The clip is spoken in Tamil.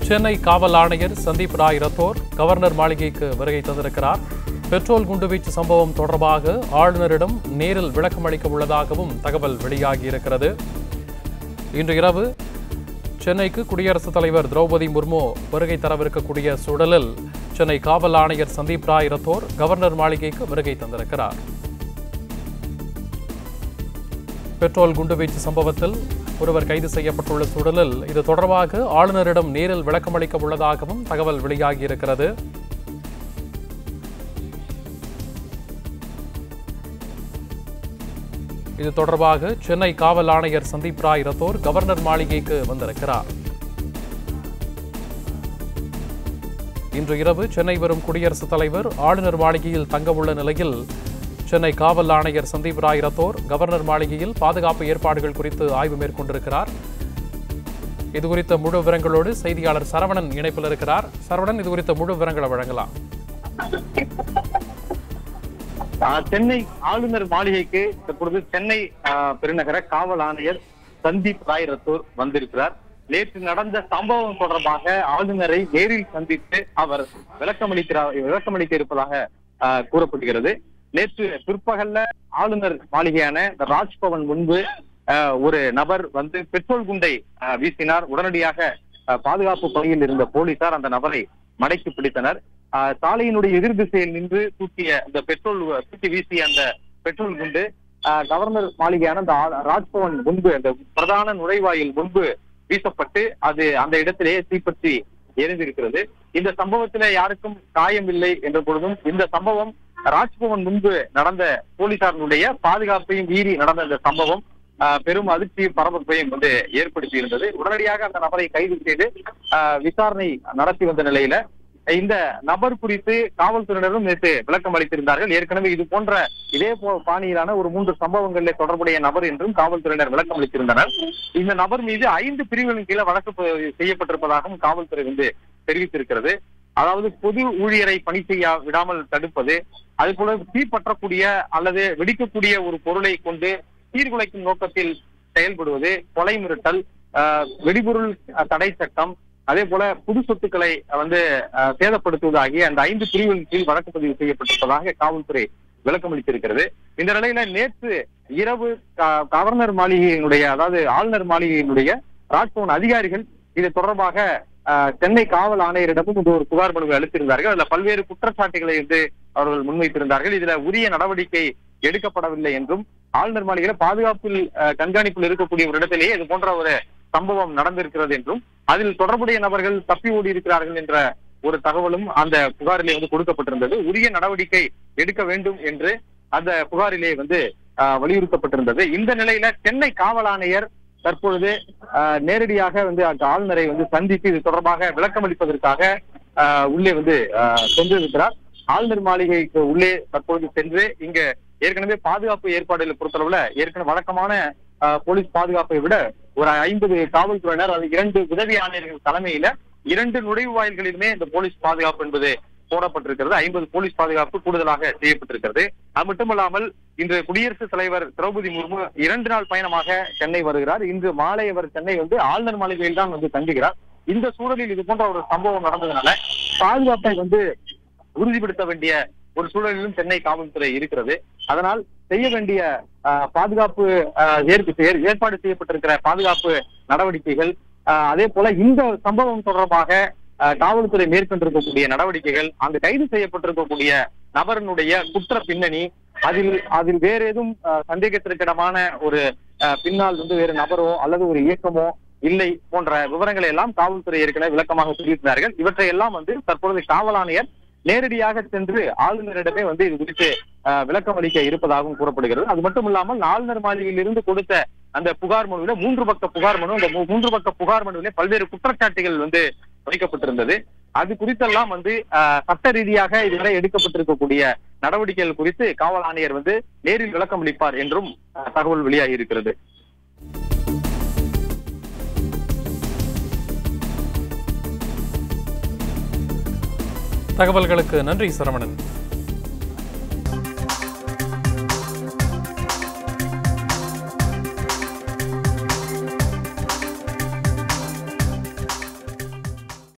சென்னை காவல் ஆணையர் சந்தீப் ராய் ரத்தோர் கவர்னர் மாளிகைக்கு வருகை தந்திருக்கிறார் பெட்ரோல் குண்டுவீச்சு சம்பவம் தொடர்பாக ஆளுநரிடம் நேரில் விளக்கம் அளிக்க உள்ளதாகவும் தகவல் வெளியாகியிருக்கிறது இன்று இரவு சென்னைக்கு குடியரசுத் தலைவர் திரௌபதி முர்மு வருகை தரவிருக்கக்கூடிய சூழலில் சென்னை காவல் ஆணையர் சந்தீப் ராய் ரத்தோர் கவர்னர் மாளிகைக்கு வருகை தந்திருக்கிறார் பெட்ரோல் குண்டுவீச்சு சம்பவத்தில் ஒருவர் கைது செய்யப்பட்டுள்ள சூழலில் இது தொடர்பாக ஆளுநரிடம் நேரில் விளக்கமளிக்க உள்ளதாகவும் தகவல் வெளியாகியிருக்கிறது இது தொடர்பாக சென்னை காவல் ஆணையர் சந்தீப் ராய் ரத்தோர் கவர்னர் மாளிகைக்கு வந்திருக்கிறார் இன்று இரவு சென்னை வரும் குடியரசுத் தலைவர் ஆளுநர் மாளிகையில் தங்கவுள்ள நிலையில் சென்னை காவல் ஆணையர் சந்தீப் ராய் ரத்தோர் கவர்னர் மாளிகையில் பாதுகாப்பு ஏற்பாடுகள் குறித்து ஆய்வு மேற்கொண்டிருக்கிறார் இது குறித்த முழு விவரங்களோடு செய்தியாளர் சரவணன் இணைப்பில் இருக்கிறார் சரவணன் இது குறித்த முழு விவரங்களை வழங்கலாம் ஆஹ் சென்னை ஆளுநர் மாளிகைக்கு தற்பொழுது சென்னை ஆஹ், பெருநகர காவல் ஆணையர் சந்தீப் ராய் ரத்தோர் வந்திருக்கிறார் நேற்று நடந்த சம்பவம் தொடர்பாக ஆளுநரை நேரில் சந்தித்து அவர் விளக்கமளிக்கிறார் விளக்கமளிக்க இருப்பதாக ஆஹ், கூறப்படுகிறது நேற்று பிற்பகல்ல ஆளுநர் மாளிகையான இந்த ராஜ்பவன் முன்பு ஆஹ், ஒரு நபர் வந்து பெட்ரோல் குண்டை ஆஹ், வீசினார் உடனடியாக ஆஹ், பாதுகாப்பு பணியில் இருந்த போலீசார் அந்த நபரை மடக்கி பிடித்தனர் ஆஹ், சாலையினுடைய எதிர் திசையில் நின்று தூக்கிய இந்த பெட்ரோல் தூக்கி வீசிய அந்த பெட்ரோல் குண்டு ஆஹ், கவர்னர் மாளிகையான அந்த ஆ- ராஜ்பவன் முன்பு அந்த பிரதான நுழைவாயில் முன்பு வீசப்பட்டு அது அந்த இடத்திலேயே தீப்பற்றி எரிந்திருக்கிறது இந்த சம்பவத்தில யாருக்கும் காயம் இல்லை என்ற பொழுதும் இந்த சம்பவம் ராஜ்பவன் முன்பு நடந்த போலீசாரினுடைய பாதுகாப்பையும் மீறி நடந்த இந்த சம்பவம் ஆஹ், பெரும் அதிர்ச்சியும் பரபரப்பையும் வந்து ஏற்படுத்தி இருந்தது உடனடியாக அந்த நபரை கைது செய்து ஆஹ், விசாரணை நடத்தி வந்த நிலையில இந்த நபர் குறித்து காவல்துறையினரும் நேற்று விளக்கம் அளித்திருந்தார்கள் ஏற்கனவே இது போன்ற இதே போ பாணியிலான ஒரு மூன்று சம்பவங்களில் தொடர்புடைய நபர் என்றும் காவல்துறையினர் விளக்கம் அளித்திருந்தனர் இந்த நபர் மீது ஐந்து பிரிவுகளின் கீழே வழக்கு பதிவு செய்யப்பட்டிருப்பதாகவும் காவல்துறை வந்து தெரிவித்திருக்கிறது அதாவது பொது ஊழியரை பணி செய்ய விடாமல் தடுப்பது அது போல தீப்பற்றக்கூடிய அல்லது வெடிக்கக்கூடிய ஒரு பொருளை கொண்டு சீர்குலைக்கும் நோக்கத்தில் செயல்படுவது கொலை மிரட்டல் ஆஹ், வெடிபொருள் அஹ், தடை சட்டம் அதே போல புது சொத்துக்களை வந்து அஹ், சேதப்படுத்துவது ஆகிய அந்த ஐந்து பிரிவுகளின் கீழ் வழக்கு பதிவு செய்யப்பட்டிருப்பதாக காவல்துறை விளக்கமளித்திருக்கிறது இந்த நிலையில நேற்று இரவு க- கவர்னர் மாளிகையினுடைய அதாவது ஆளுநர் மாளிகையினுடைய ராஜ்பவன் அதிகாரிகள் இது தொடர்பாக அஹ், சென்னை காவல் ஆணையரிடமும் இது ஒரு புகார் மனுவை அளித்திருந்தார்கள் அதுல பல்வேறு குற்றச்சாட்டுகளை வந்து அவர்கள் முன்வைத்திருந்தார்கள் இதுல உரிய நடவடிக்கை எடுக்கப்படவில்லை என்றும் ஆளுநர் மாளிகையில பாதுகாப்பில் அஹ், கண்காணிப்பில் இருக்கக்கூடிய ஒரு இடத்திலேயே இது போன்ற ஒரு சம்பவம் நடந்திருக்கிறது என்றும் அதில் தொடர்புடைய நபர்கள் தப்பி ஓடி இருக்கிறார்கள் என்ற ஒரு தகவலும் அந்த புகாரிலே வந்து கொடுக்கப்பட்டிருந்தது உரிய நடவடிக்கை எடுக்க வேண்டும் என்று அந்த புகாரிலே வந்து ஆஹ், வலியுறுத்தப்பட்டிருந்தது இந்த நிலையில சென்னை காவல் ஆணையர் தற்பொழுது ஆஹ், நேரடியாக வந்து அந்த ஆளுநரை வந்து சந்தித்து இது தொடர்பாக விளக்கமளிப்பதற்காக ஆஹ், உள்ளே வந்து ஆஹ், சென்றிருக்கிறார் ஆளுநர் மாளிகைக்கு உள்ளே தற்பொழுது சென்று இங்க ஏற்கனவே பாதுகாப்பு ஏற்பாடுகளை பொறுத்தளவுல ஏற்கனவே வழக்கமான ஆஹ், போலீஸ் பாதுகாப்பை விட ஒரு ஐம்பது காவல்துறையினர் அது இரண்டு உதவி ஆணையர்கள் தலைமையில இரண்டு நுழைவு வாயில்களிலுமே இந்த போலீஸ் பாதுகாப்பு என்பது போடப்பட்டிருக்கிறது ஐம்பது போலீஸ் பாதுகாப்பு கூடுதலாக செய்யப்பட்டிருக்கிறது அது மட்டுமல்லாமல் இன்று குடியரசுத் தலைவர் திரௌபதி முர்மு இரண்டு நாள் பயணமாக சென்னை வருகிறார் இன்று மாலை அவர் சென்னை வந்து ஆளுநர் மாளிகையில் தான் வந்து தங்குகிறார் இந்த சூழலில் இது போன்ற ஒரு சம்பவம் நடந்ததுனால பாதுகாப்பை வந்து உறுதிப்படுத்த வேண்டிய ஒரு சூழலிலும் சென்னை காவல்துறை இருக்கிறது அதனால் செய்ய வேண்டிய ஆஹ், பாதுகாப்பு ஆஹ், ஏற்பு- ஏற்- ஏற்பாடு செய்யப்பட்டிருக்கிற பாதுகாப்பு நடவடிக்கைகள் ஆஹ், அதே போல இந்த சம்பவம் தொடர்பாக ஆஹ், காவல்துறை மேற்கொண்டிருக்கக்கூடிய நடவடிக்கைகள் அங்கு கைது செய்யப்பட்டிருக்கக்கூடிய நபரினுடைய குற்ற பின்னணி அதில் அதில் வேற ஏதும் ஆஹ், சந்தேகத்திற்கிடமான ஒரு ஆஹ், பின்னால் வந்து வேறு நபரோ அல்லது ஒரு இயக்கமோ இல்லை போன்ற விவரங்களை எல்லாம் காவல்துறை ஏற்கனவே விளக்கமாக தெரிவித்தார்கள் இவற்றை எல்லாம் வந்து தற்பொழுது காவல் ஆணையர் நேரடியாக சென்று ஆளுநரிடமே வந்து இது குறித்து ஆஹ், விளக்கம் அளிக்க இருப்பதாகவும் கூறப்படுகிறது அது மட்டும் இல்லாமல் ஆளுநர் மாளிகையில் இருந்து கொடுத்த அந்த புகார் மனுவில மூன்று பக்க புகார் மனு அந்த மூ- மூன்று பக்க புகார் மனுவிலே பல்வேறு குற்றச்சாட்டுகள் வந்து வைக்கப்பட்டிருந்தது அது குறித்தெல்லாம் வந்து ஆஹ், சட்ட ரீதியாக இதுவரை எடுக்கப்பட்டிருக்கக்கூடிய நடவடிக்கைகள் குறித்து காவல் ஆணையர் வந்து நேரில் விளக்கம் அளிப்பார் என்றும் ஆஹ், தகவல் வெளியாகி இருக்கிறது தகவல்களுக்கு நன்றி சரவணன்